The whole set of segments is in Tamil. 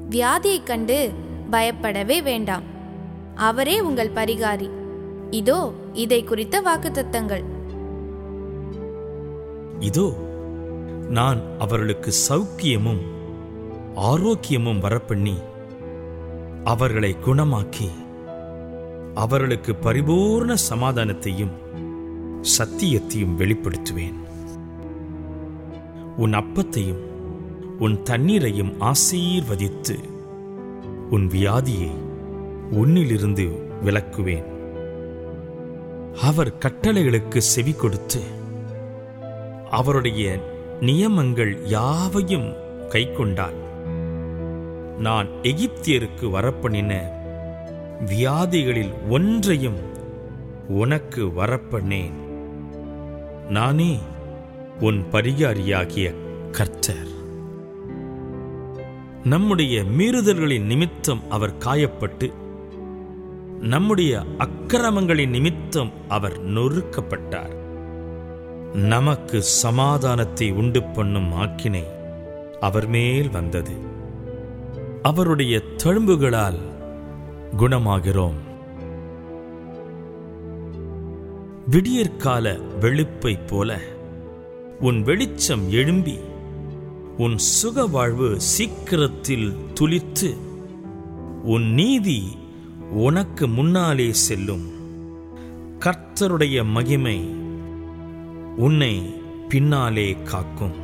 வியாதியைக் கண்டு பயப்படவே வேண்டாம் அவரே உங்கள் பரிகாரி இதோ இதை குறித்த வாக்குத்தத்தங்கள் இதோ நான் அவர்களுக்கு சௌக்கியமும் ஆரோக்கியமும் வரப்பண்ணி அவர்களை குணமாக்கி அவர்களுக்கு பரிபூர்ண சமாதானத்தையும் சத்தியத்தையும் வெளிப்படுத்துவேன் உன் அப்பத்தையும் உன் தண்ணீரையும் ஆசீர்வதித்து உன் வியாதியை உன்னிலிருந்து விலக்குவேன் அவர் கட்டளைகளுக்கு செவி கொடுத்து அவருடைய நியமங்கள் யாவையும் கைக்கொண்டால் நான் எகிப்தியருக்கு வரப்பண்ணின வியாதிகளில் ஒன்றையும் உனக்கு வரப்பண்ணேன் நானே உன் பரிகாரியாகிய கர்த்தர் நம்முடைய மீறுதல்களின் நிமித்தம் அவர் காயப்பட்டு நம்முடைய அக்கிரமங்களின் நிமித்தம் அவர் நொறுக்கப்பட்டார் நமக்கு சமாதானத்தை உண்டு பண்ணும் ஆக்கினை அவர் மேல் வந்தது அவருடைய தழும்புகளால் குணமாகிறோம் விடியற்கால வெளுப்பை போல உன் வெளிச்சம் எழும்பி உன் சுக வாழ்வு சீக்கிரத்தில் துளிர்த்து உன் நீதி உனக்கு முன்னாலே செல்லும் கர்த்தருடைய மகிமை உன்னை பின்னாலே காக்கும்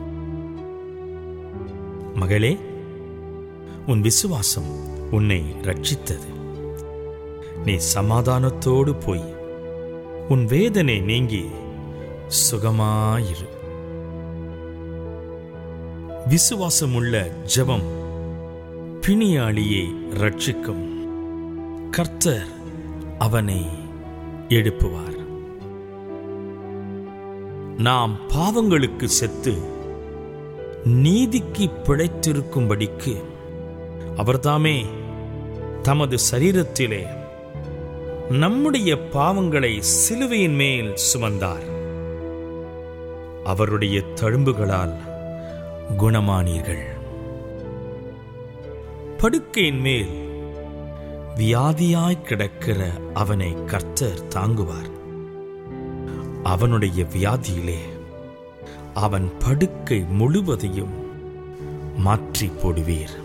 மகளே உன் விசுவாசம் உன்னை ரட்சித்தது நீ சமாதானத்தோடு போய் உன் வேதனை நீங்கி சுகமாயிரு விசுவாசமுள்ள ஜெபம் பிணியாளியை ரட்சிக்கும் கர்த்தர் அவனை எழுப்புவார் நாம் பாவங்களுக்கு செத்து நீதிக்கு பிழைத்திருக்கும்படிக்கு அவர்தாமே தமது சரீரத்திலே நம்முடைய பாவங்களை சிலுவையின் மேல் சுமந்தார் அவருடைய தழும்புகளால் குணமானீர்கள் படுக்கையின் மேல் வியாதியாய் கிடக்கிற அவனை கர்த்தர் தாங்குவார் அவனுடைய வியாதியிலே அவன் படுக்கை முழுவதையும் மாற்றி போடுவீர்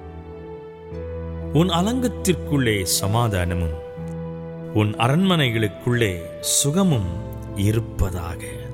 உன் அலங்கத்திற்குள்ளே சமாதானமும் உன் அரண்மனைகளுக்குள்ளே சுகமும் இருப்பதாக